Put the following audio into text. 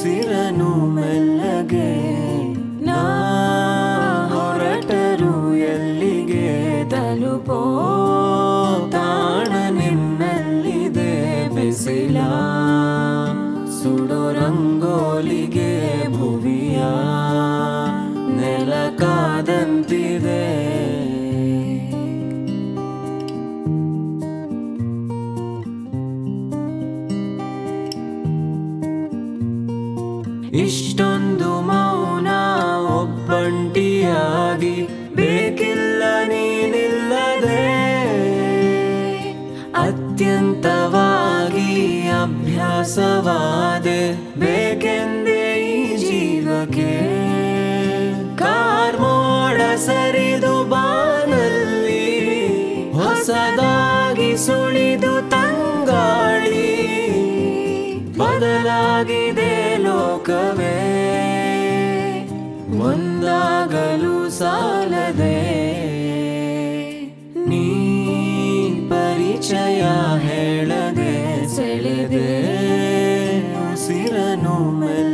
ಉಸಿರನು ಮೆಲ್ಲಗೆ ನಾ ಹೊರಟರು ಎಲ್ಲಿಗೆ ತಲುಪೋ ತಾಣ ನಿನ್ನಲ್ಲಿದೆ ಬಿಸಿಲ ಸುಡೋ ರಂಗೋಲಿಗೆ ಭುವಿಯ ನೆಲ ಕಾದಂತಿದೆ ಇಷ್ಟೊಂದು ಮೌನ ಒಬ್ಬಂಟಿಯಾಗಿ ಬೇಕಿಲ್ಲ ನೀನಿಲ್ಲದೆ ಅತ್ಯಂತವಾಗಿ ಅಭ್ಯಾಸವಾದೆ ಬೇಕೆಂದೇ ಈ ಜೀವಕ್ಕೆ ಕಾರ್ಮೋಡ ಸರಿದು ಬಾನಲ್ಲಿ ಹೊಸದಾಗಿ ಸುಳಿದು ತಂಗಾಳಿ ಬದಲಾಗಿದೆ ಲೋಕವೇ ಒಂದಾಗಲು ಸಾಲದೆ ನೀ ಪರಿಚಯ ಹೇಳದೆ ಸೆಳೆದೆ ಉಸಿರನು ಮೆಲ್ಲ